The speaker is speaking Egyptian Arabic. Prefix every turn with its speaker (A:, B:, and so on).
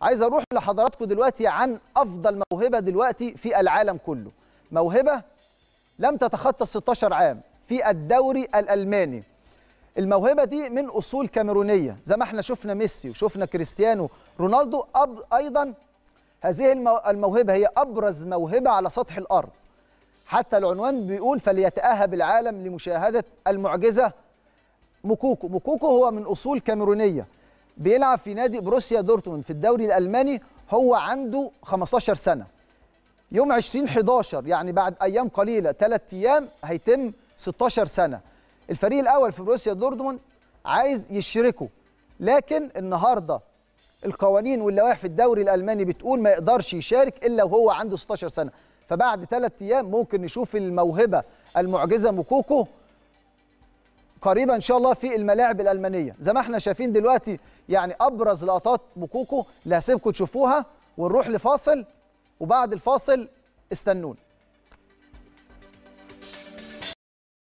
A: عايز اروح لحضراتكم دلوقتي عن افضل موهبه دلوقتي في العالم كله موهبه لم تتخطى ال 16 عام في الدوري الالماني الموهبه دي من اصول كاميرونيه زي ما احنا شفنا ميسي وشفنا كريستيانو رونالدو أب ايضا هذه المو- الموهبه هي ابرز موهبه على سطح الارض حتى العنوان بيقول فليتاهب العالم لمشاهده المعجزه موكوكو موكوكو هو من اصول كاميرونيه بيلعب في نادي بروسيا دورتموند في الدوري الالماني هو عنده 15 سنه يوم 20 11 يعني بعد ايام قليله ثلاث ايام هيتم 16 سنه الفريق الاول في بروسيا دورتموند عايز يشركه لكن النهارده القوانين واللوائح في الدوري الالماني بتقول ما يقدرش يشارك الا وهو عنده 16 سنه فبعد ثلاث ايام ممكن نشوف الموهبه المعجزه موكوكو قريبا ان شاء الله في الملاعب الالمانيه زي ما احنا شايفين دلوقتي يعني ابرز لقطات موكوكو اللي هسيبكم تشوفوها ونروح لفاصل وبعد الفاصل استنونا